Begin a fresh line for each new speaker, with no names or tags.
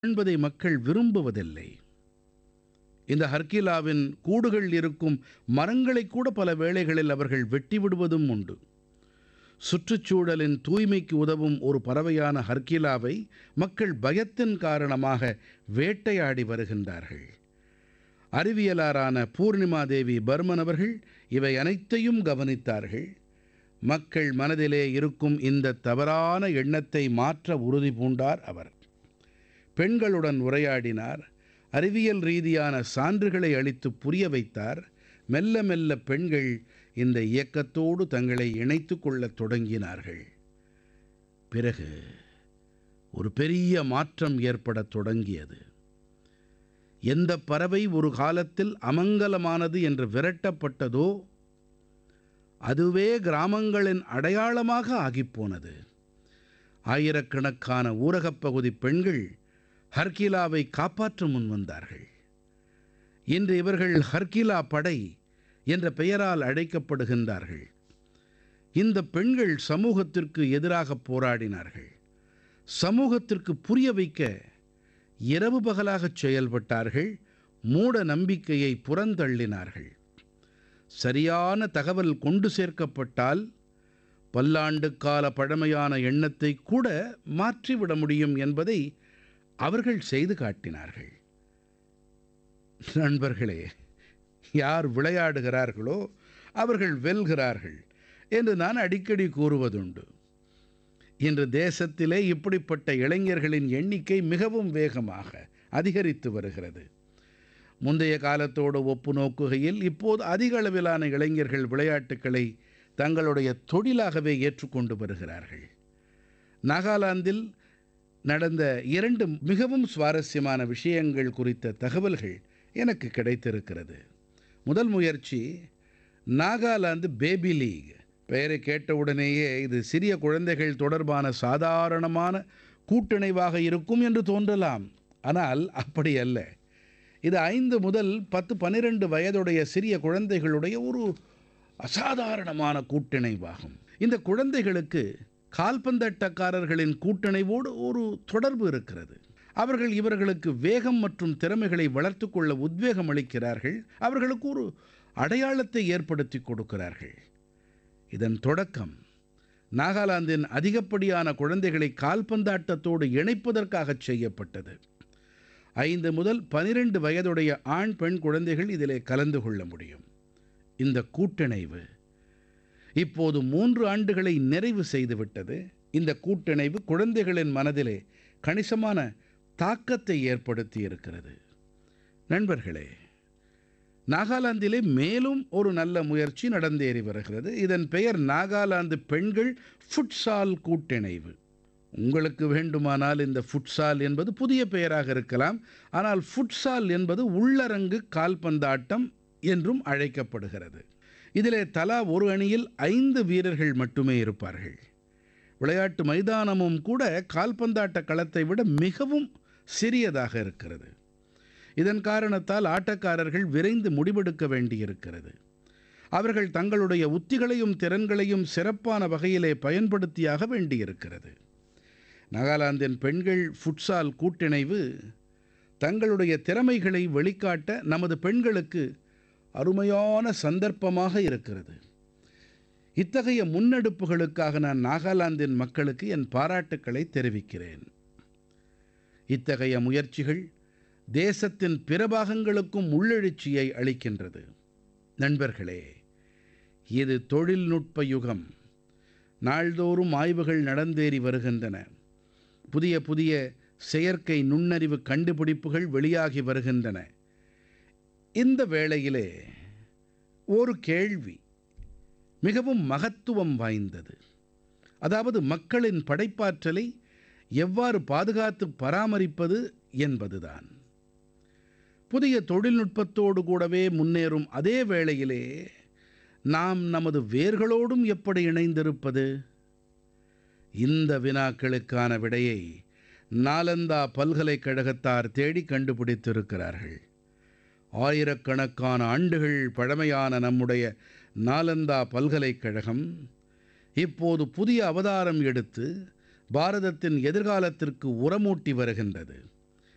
காண்பதை மக்கள் விரும்புவதில்லை இந்த ஹர்கிலாவின் கூடுகள் இருக்கும் மரங்களைக் கூட பல வேளைகளில் அவர்கள் வெட்டி விடுவதும் உண்டு சுற்றுச்சூழலின் தூய்மைக்கு உதவும் ஒரு பறவையான ஹர்கிலாவை மக்கள் பயத்தின் காரணமாக வேட்டையாடி வருகின்றார்கள் அறிவியலாரான பூர்ணிமா தேவி பர்மன் அவர்கள் இவை அனைத்தையும் கவனித்தார்கள் மக்கள் மனதிலே இருக்கும் இந்த தவறான எண்ணத்தை மாற்ற உறுதி பூண்டார் அவர் பெண்களுடன் உரையாடினார் அறிவியல் ரீதியான சான்றுகளை அளித்து புரிய வைத்தார் மெல்ல மெல்ல பெண்கள் இந்த இயக்கத்தோடு தங்களை இணைத்துக் கொள்ளத் தொடங்கினார்கள் பிறகு ஒரு பெரிய மாற்றம் ஏற்படத் தொடங்கியது எந்த பறவை ஒரு காலத்தில் அமங்கலமானது என்று விரட்டப்பட்டதோ அதுவே கிராமங்களின் அடையாளமாக ஆகிப்போனது ஆயிரக்கணக்கான ஊரகப் பகுதி பெண்கள் ஹர்கிலாவை காப்பாற்ற முன்வந்தார்கள் இன்று இவர்கள் ஹர்கிலா படை என்ற பெயரால் அழைக்கப்படுகின்றார்கள் இந்த பெண்கள் சமூகத்திற்கு எதிராக போராடினார்கள் சமூகத்திற்கு புரிய வைக்க இரவு பகலாகச் செயல்பட்டார்கள் மூட நம்பிக்கையை புறந்தள்ளினார்கள் சரியான தகவல் கொண்டு சேர்க்கப்பட்டால் பல்லாண்டுக்கால பழமையான எண்ணத்தை கூட மாற்றிவிட முடியும் என்பதை அவர்கள் செய்து காட்டினார்கள் நண்பர்களே யார் விளையாடுகிறார்களோ அவர்கள் வெல்கிறார்கள் என்று நான் அடிக்கடி கூறுவதுண்டு இன்று தேசத்திலே இப்படிப்பட்ட இளைஞர்களின் எண்ணிக்கை மிகவும் வேகமாக அதிகரித்து வருகிறது முந்தைய காலத்தோடு ஒப்பு நோக்குகையில் இப்போது அதிக அளவிலான இளைஞர்கள் விளையாட்டுக்களை தங்களுடைய தொழிலாகவே ஏற்றுக்கொண்டு வருகிறார்கள் நாகாலாந்தில் நடந்த இரண்டு மிகவும் சுவாரஸ்யமான விஷயங்கள் குறித்த தகவல்கள் எனக்கு கிடைத்திருக்கிறது முதல் முயற்சி நாகாலாந்து பேபி லீக் பெயரை கேட்டவுடனேயே இது சிறிய குழந்தைகள் தொடர்பான சாதாரணமான கூட்டிணைவாக இருக்கும் என்று தோன்றலாம் ஆனால் அப்படி அல்ல இது ஐந்து முதல் பத்து பன்னிரண்டு வயதுடைய சிறிய குழந்தைகளுடைய ஒரு அசாதாரணமான கூட்டிணைவாகும் இந்த குழந்தைகளுக்கு கால்பந்தட்டக்காரர்களின் கூட்டிணைவோடு ஒரு தொடர்பு இருக்கிறது அவர்கள் இவர்களுக்கு வேகம் மற்றும் திறமைகளை வளர்த்து கொள்ள உத்வேகம் அளிக்கிறார்கள் அவர்களுக்கு ஒரு அடையாளத்தை ஏற்படுத்தி கொடுக்கிறார்கள் இதன் தொடக்கம் நாகாலாந்தின் அதிகப்படியான குழந்தைகளை கால்பந்தாட்டத்தோடு இணைப்பதற்காக செய்யப்பட்டது ஐந்து முதல் பனிரெண்டு வயதுடைய ஆண் பெண் குழந்தைகள் இதிலே கலந்து கொள்ள முடியும் இந்த கூட்டிணைவு இப்போது மூன்று ஆண்டுகளை நிறைவு செய்துவிட்டது இந்த கூட்டிணைவு குழந்தைகளின் மனதிலே கணிசமான தாக்கத்தை ஏற்படுத்தி இருக்கிறது நண்பர்களே நாகாலாந்திலே மேலும் ஒரு நல்ல முயற்சி நடந்தேறி வருகிறது இதன் பெயர் நாகாலாந்து பெண்கள் ஃபுட்சால் கூட்டிணைவு உங்களுக்கு வேண்டுமானால் இந்த ஃபுட்சால் என்பது புதிய பெயராக இருக்கலாம் ஆனால் ஃபுட்சால் என்பது உள்ளரங்கு கால்பந்தாட்டம் என்றும் அழைக்கப்படுகிறது இதிலே தலா ஒரு அணியில் ஐந்து வீரர்கள் மட்டுமே இருப்பார்கள் விளையாட்டு மைதானமும் கூட கால்பந்தாட்ட களத்தை விட மிகவும் சிறியதாக இருக்கிறது இதன் காரணத்தால் ஆட்டக்காரர்கள் விரைந்து முடிவெடுக்க வேண்டியிருக்கிறது அவர்கள் தங்களுடைய உத்திகளையும் திறன்களையும் சிறப்பான வகையிலே பயன்படுத்தியாக வேண்டியிருக்கிறது நாகாலாந்தின் பெண்கள் ஃபுட்சால் கூட்டிணைவு தங்களுடைய திறமைகளை வெளிக்காட்ட நமது பெண்களுக்கு அருமையான சந்தர்ப்பமாக இருக்கிறது இத்தகைய முன்னெடுப்புகளுக்காக நான் நாகாலாந்தின் மக்களுக்கு என் பாராட்டுக்களை தெரிவிக்கிறேன் இத்தகைய முயற்சிகள் தேசத்தின் பிற பாகங்களுக்கும் உள்ளெழுச்சியை அளிக்கின்றது நண்பர்களே இது தொழில்நுட்ப யுகம் நாள்தோறும் ஆய்வுகள் நடந்தேறி வருகின்றன புதிய புதிய செயற்கை நுண்ணறிவு கண்டுபிடிப்புகள் வெளியாகி வருகின்றன இந்த வேளையிலே ஒரு கேள்வி மிகவும் மகத்துவம் வாய்ந்தது அதாவது மக்களின் படைப்பாற்றலை எவ்வாறு பாதுகாத்து பராமரிப்பது என்பதுதான் புதிய தொழில்நுட்பத்தோடு கூடவே முன்னேறும் அதே வேளையிலே நாம் நமது வேர்களோடும் எப்படி இணைந்திருப்பது இந்த வினாக்களுக்கான விடையை நாலந்தா பல்கலைக்கழகத்தார் தேடி கண்டுபிடித்திருக்கிறார்கள் ஆயிரக்கணக்கான ஆண்டுகள் பழமையான நம்முடைய நாலந்தா பல்கலைக்கழகம் இப்போது புதிய அவதாரம் எடுத்து பாரதத்தின் எதிர்காலத்திற்கு உரமூட்டி வருகின்றது